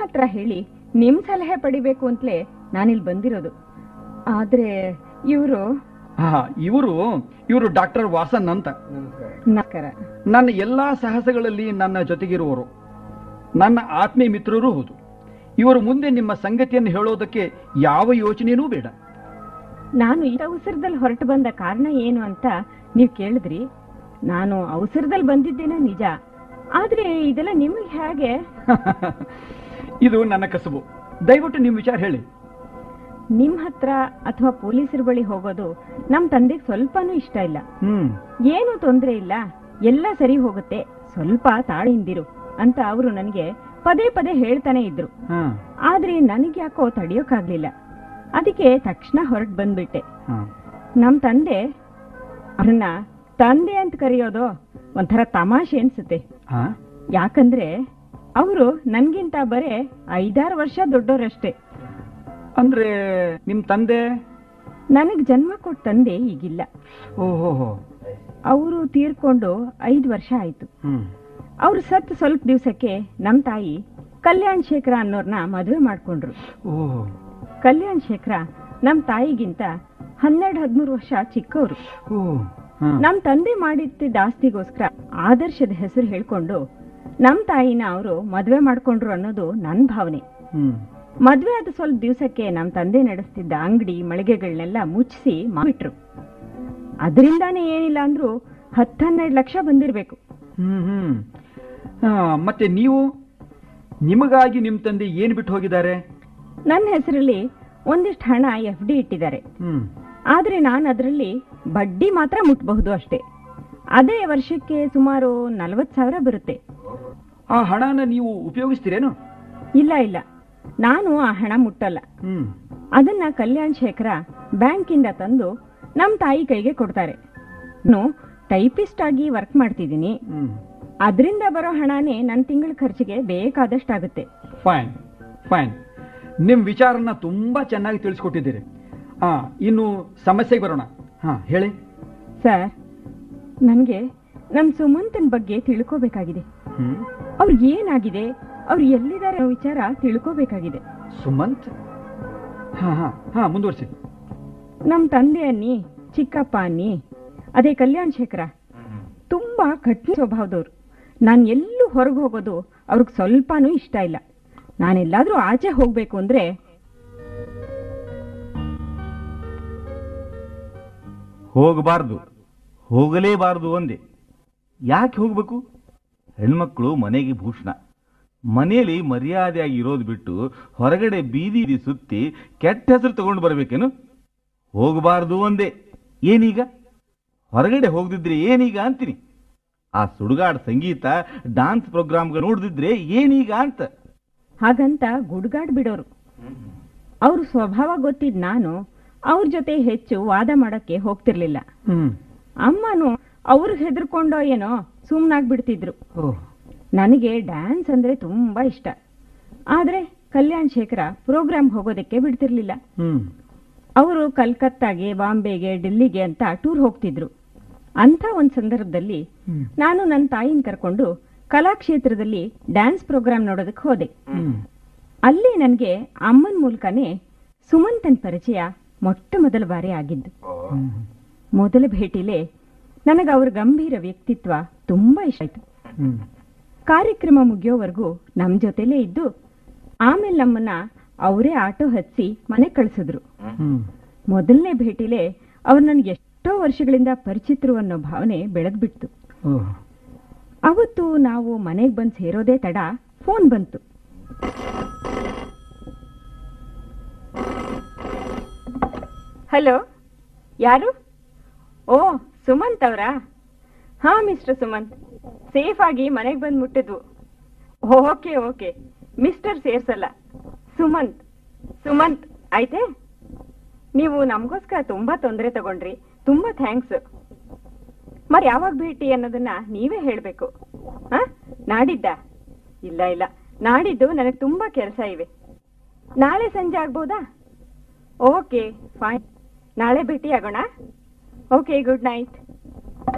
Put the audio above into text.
ಹತ್ರ ಹೇಳಿ ನಿಮ್ ಸಲಹೆ ಪಡಿಬೇಕು ಅಂತಲೇ ನಾನಿಲ್ಲಿ ಬಂದಿರೋದು ಆದ್ರೆ ಇವರು ಹಾ ಇವರು ಇವರು ಡಾಕ್ಟರ್ ವಾಸನ್ ಅಂತ ನಮಸ್ಕಾರ ನನ್ನ ಎಲ್ಲಾ ಸಾಹಸಗಳಲ್ಲಿ ನನ್ನ ಜೊತೆಗಿರುವವರು ನನ್ನ ಆತ್ಮೀಯ ಮಿತ್ರರೂ ಹೌದು ಇವರು ಮುಂದೆ ನಿಮ್ಮ ಸಂಗತಿಯನ್ನು ಹೇಳೋದಕ್ಕೆ ಯಾವ ಯೋಚನೆಯೂ ಬೇಡ ನಾನು ಈ ಅವಸರದಲ್ಲಿ ಹೊರಟು ಬಂದ ಕಾರಣ ಏನು ಅಂತ ನೀವು ಕೇಳಿದ್ರಿ ನಾನು ಅವಸರದಲ್ಲಿ ಬಂದಿದ್ದೇನೋ ನಿಜ ಆದ್ರೆ ಇದೆಲ್ಲ ನಿಮಗೆ ಹೇಗೆ ಇದು ನನ್ನ ಕಸಬು ದಯವಿಟ್ಟು ನಿಮ್ಮ ವಿಚಾರ ಹೇಳಿ ನಿಮ್ ಹತ್ರ ಅಥವಾ ಪೊಲೀಸರ ಬಳಿ ಹೋಗೋದು ನಮ್ ತಂದೆಗೆ ಸ್ವಲ್ಪನೂ ಇಷ್ಟ ಇಲ್ಲ ಹ್ಮ್ ಏನು ತೊಂದ್ರೆ ಇಲ್ಲ ಎಲ್ಲ ಸರಿ ಹೋಗುತ್ತೆ ಸ್ವಲ್ಪ ತಾಳಿಂದಿರು ಅಂತ ಅವರು ನನಗೆ ಪದೇ ಪದೇ ಹೇಳ್ತಾನೆ ಇದ್ರು ಹಾ ಆದ್ರೆ ನನಗೆ ಯಾಕೋ ತಡಿಯೋಕ್ಕಾಗ್ಲಿಲ್ಲ ಅದಕ್ಕೆ ತಕ್ಷಣ ಹೊರಟು ಬಂದ್ಬಿಟ್ಟೆ ಹಾ ನಮ್ ತಂದೆ ಅವ್ರನ್ನ ತಂದೆ ಅಂತ ಕರೆಯೋದು ಒಂಥರ ತಮಾಷೆ ಅನ್ಸುತ್ತೆ ಹಾ ಯಾಕಂದ್ರೆ ಅವರು ನನ್ಗಿಂತ ಬರೇ ಐದಾರು ವರ್ಷ ದೊಡ್ಡೋರಷ್ಟೇ ಅಂದ್ರೆ ನಿಮ್ ತಂದೆ ನನಗ್ ಜನ್ಮ ಕೊಟ್ಟ ತಂದೆ ಈಗಿಲ್ಲ ಓಹೋ ಅವರು ತೀರ್ಕೊಂಡು ಐದು ವರ್ಷ ಆಯ್ತು ಹ್ಮ್ ಅವ್ರು ಸತ್ ಸ್ವಲ್ಪ ದಿವಸಕ್ಕೆ ನಮ್ ತಾಯಿ ಕಲ್ಯಾಣ್ ಶೇಖರ ಅನ್ನೋರ್ನ ಮದುವೆ ಮಾಡ್ಕೊಂಡ್ರು ಓಹ್ ಕಲ್ಯಾಣ್ ಶೇಖರ ನಮ್ ತಾಯಿಗಿಂತ ಹನ್ನೆರಡು ಹದಿಮೂರು ವರ್ಷ ಚಿಕ್ಕವರು ಓ ಹಾ ನಮ್ ತಂದೆ ಮಾಡಿದ್ದ ಆಸ್ತಿಗೋಸ್ಕರ ಆದರ್ಶದ ಹೆಸರು ಹೇಳ್ಕೊಂಡು ನಮ್ ತಾಯಿನ ಅವರು ಮದ್ವೆ ಮಾಡ್ಕೊಂಡ್ರು ಅನ್ನೋದು ನನ್ ಭಾವನೆ ಹ್ಮ್ ಮದ್ವೆ ಆದ ಸ್ವಲ್ಪ ದಿವಸಕ್ಕೆ ನಮ್ ತಂದೆ ನಡೆಸ್ತಿದ್ದ ಅಂಗಡಿ ಮಳಿಗೆಗಳನ್ನೆಲ್ಲ ಮುಚ್ಚಿಸಿ ಮಾಡ್ಬಿಟ್ರು ಅದರಿಂದಾನೇ ಏನಿಲ್ಲ ಅಂದ್ರೂ ಹತ್ತನ್ನೆರಡು ಲಕ್ಷ ಬಂದಿರ್ಬೇಕು ಹ್ಮ್ ಹ್ಮ್ ಆ, ಮತ್ತೆ ನೀವು ನಿಮಗಾಗಿ ನಿಮ್ ತಂದೆ ಏನ್ ಬಿಟ್ಟು ಹೋಗಿದ್ದಾರೆ ನನ್ನ ಹೆಸರಲ್ಲಿ ಒಂದಿಷ್ಟು ಹಣ ಎಫ್ ಡಿ ಇಟ್ಟಿದ್ದಾರೆ ಹ್ಮ್ ಆದ್ರೆ ನಾನು ಅದರಲ್ಲಿ ಬಡ್ಡಿ ಮಾತ್ರ ಮುಟ್ಬಹುದು ಅಷ್ಟೇ ಅದೇ ವರ್ಷಕ್ಕೆ ಸುಮಾರು ನಲವತ್ತು ಸಾವಿರ ಬರುತ್ತೆ ಆ ಹಣನ ನೀವು ಉಪಯೋಗಿಸ್ತೀರೇನು ಇಲ್ಲ ಇಲ್ಲ ನಾನು ಆ ಹಣ ಮುಟ್ಟಲ್ಲ ಹ್ಮ್ ಅದನ್ನ ಕಲ್ಯಾಣ್ ಶೇಖರ ಬ್ಯಾಂಕಿಂದ ತಂದು ನಮ್ ತಾಯಿ ಕೈಗೆ ಕೊಡ್ತಾರೆ ನಾನು ಟೈಪಿಸ್ಟ್ ಆಗಿ ವರ್ಕ್ ಮಾಡ್ತಿದ್ದೀನಿ ಹ್ಮ್ ಅದರಿಂದ ಬರೋ ಹಣನೇ ನನ್ನ ತಿಂಗಳ ಖರ್ಚಿಗೆ ಬೇಕಾದಷ್ಟಾಗುತ್ತೆ ಫೈನ್ ಫೈನ್ ನಿಮ್ ವಿಚಾರನ ತುಂಬಾ ಚೆನ್ನಾಗಿ ತಿಳಿಸ್ಕೊಟ್ಟಿದ್ದೀರಿ ಆ ಇನ್ನು ಸಮಸ್ಯೆಗೆ ಬರೋಣ ಹಾ ಹೇಳಿ ಸರ್ ನನಗೆ ನನ್ನ ಸುಮಂತನ್ ಬಗ್ಗೆ ತಿಳ್ಕೋಬೇಕಾಗಿದೆ ಹ್ಮ್ ಅವ್ರಿಗೆ ಏನಾಗಿದೆ ಅವ್ರು ಎಲ್ಲಿದ್ದಾರೆ ಅನ್ನೋ ವಿಚಾರ ತಿಳ್ಕೋಬೇಕಾಗಿದೆ ಸುಮಂತ್ ಹಾ ಹಾ ಹಾ ಮುಂದುವರಿಸಿ ನಮ್ಮ ತಂದೆ ಅನ್ನಿ ಚಿಕ್ಕಪ್ಪ ಅನ್ನಿ ಅದೇ ಕಲ್ಯಾಣ್ ಶೇಖರ ತುಂಬಾ ಕಠಿಣ ಸ್ವಭಾವದವ್ರು ನಾನು ಎಲ್ಲೂ ಹೊರಗೆ ಹೋಗೋದು ಅವ್ರಿಗೆ ಸ್ವಲ್ಪನೂ ಇಷ್ಟ ಇಲ್ಲ ನಾನೆಲ್ಲಾದ್ರೂ ಆಚೆ ಹೋಗ್ಬೇಕು ಅಂದ್ರೆ ಹೋಗಬಾರ್ದು ಹೋಗಲೇಬಾರದು ಒಂದೇ ಯಾಕೆ ಹೋಗಬೇಕು ಹೆಣ್ಮಕ್ಳು ಮನೆಗೆ ಭೂಷಣ ಮನೆಯಲ್ಲಿ ಮರ್ಯಾದೆಯಾಗಿ ಇರೋದು ಬಿಟ್ಟು ಹೊರಗಡೆ ಬೀದಿ ಬೀದಿ ಸುತ್ತಿ ಕೆಟ್ಟ ಹೆಸರು ತಗೊಂಡು ಬರಬೇಕೇನು ಹೋಗಬಾರ್ದು ಒಂದೇ ಏನೀಗ ಹೊರಗಡೆ ಹೋಗದಿದ್ರೆ ಏನೀಗ ಅಂತೀನಿ ಆ ಸುಡುಗಾಡ್ ಸಂಗೀತ ಡಾನ್ಸ್ ಪ್ರೋಗ್ರಾಮ್ಗಳು ನೋಡ್ದಿದ್ರೆ ಏನೀಗ ಅಂತ ಹಾಗಂತ ಗುಡ್ಗಾಡ್ ಬಿಡೋರು ಅವ್ರ ಸ್ವಭಾವ ಗೊತ್ತಿದ್ ನಾನು ಅವ್ರ ಜೊತೆ ಹೆಚ್ಚು ವಾದ ಮಾಡಕ್ಕೆ ಹೋಗ್ತಿರ್ಲಿಲ್ಲ ಹ್ಮ್ ಅಮ್ಮನು ಅವ್ರಿಗೆ ಹೆದರ್ಕೊಂಡೋ ಏನೋ ಸುಮ್ನಾಗ್ಬಿಡ್ತಿದ್ರು ಓ ನನಗೆ ಡ್ಯಾನ್ಸ್ ಅಂದ್ರೆ ತುಂಬಾ ಇಷ್ಟ ಆದ್ರೆ ಕಲ್ಯಾಣ್ ಶೇಖರ ಪ್ರೋಗ್ರಾಮ್ ಹೋಗೋದಕ್ಕೆ ಬಿಡ್ತಿರ್ಲಿಲ್ಲ ಹ್ಮ್ ಅವರು ಕಲ್ಕತ್ತಾಗೆ ಬಾಂಬೆಗೆ ಡೆಲ್ಲಿಗೆ ಅಂತ ಟೂರ್ ಹೋಗ್ತಿದ್ರು ಅಂತ ಒಂದ್ ಸಂದರ್ಭದಲ್ಲಿ ಹ್ಮ್. ನಾನು ನನ್ನ ತಾಯಿನ ಕರ್ಕೊಂಡು ಕಲಾಕ್ಷೇತ್ರದಲ್ಲಿ ಡ್ಯಾನ್ಸ್ ಪ್ರೋಗ್ರಾಮ್ ನೋಡೋದಕ್ಕೆ ಹೋದೆ ಹ್ಮ್ ಅಲ್ಲಿ ನನಗೆ ಅಮ್ಮನ ಮೂಲಕನೇ ಸುಮಂತನ್ ಪರಿಚಯ ಮೊಟ್ಟ ಮೊದಲ ಬಾರಿ ಆಗಿದ್ದು ಹ್ಮ್ ಮೊದಲ ಭೇಟಿಲೇ ನನಗೆ ಅವ್ರ ಗಂಭೀರ ವ್ಯಕ್ತಿತ್ವ ತುಂಬಾ ಇಷ್ಟ ಆಯ್ತು ಹ್ಮ್ ಕಾರ್ಯಕ್ರಮ ಮುಗಿಯೋವರೆಗೂ ನಮ್ ಜೊತೆಲೇ ಇದ್ದು ಆಮೇಲೆ ನಮ್ಮನ್ನ ಅವರೇ ಆಟೋ ಹಚ್ಚಿ ಮನೆ ಕಳಿಸಿದ್ರು ಹ್ಮ್ ಮೊದಲನೇ ಭೇಟಿಲೇ ಅವ್ರು ನನ್ಗೆ ಎಷ್ಟೋ ವರ್ಷಗಳಿಂದ ಪರಿಚಿತರು ಅನ್ನೋ ಭಾವನೆ ಬೆಳೆದ್ಬಿಡ್ತು ಓ ಅವತ್ತು ನಾವು ಮನೆಗೆ ಬಂದು ಸೇರೋದೇ ತಡ ಫೋನ್ ಬಂತು ಹಲೋ ಯಾರು ಓ ಸುಮಂತ್ ಅವರಾ ಹಾ ಮಿಸ್ಟರ್ ಸುಮಂತ್ ಸೇಫ್ ಆಗಿ ಮನೆಗೆ ಬಂದು ಮುಟ್ಟಿದ್ವು ಓಕೆ ಓಕೆ ಮಿಸ್ಟರ್ ಸೇರ್ಸಲ್ಲ ಸುಮಂತ್ ಸುಮಂತ್ ಆಯ್ತೆ ನೀವು ನಮಗೋಸ್ಕರ ತುಂಬಾ ತೊಂದರೆ ತಗೊಂಡ್ರಿ ತುಂಬಾ ಥ್ಯಾಂಕ್ಸ್ మరి ಯಾವಾಗ ಭೇಟಿ ಅನ್ನೋದನ್ನ ನೀವೇ ಹೇಳ್ಬೇಕು ಹಾ ನಾಡಿದ್ದ ಇಲ್ಲ ಇಲ್ಲ ನಾಡಿದ್ದು ನನಗೆ ತುಂಬಾ ಕೆಲಸ ಇವೆ ನಾಳೆ ಸಂಜೆ ಆಗ್ಬೋದಾ ಓಕೆ ಫೈನ್ ನಾಳೆ ಭೇಟಿ ಆಗೋಣ ಓಕೆ ಗುಡ್ ನೈಟ್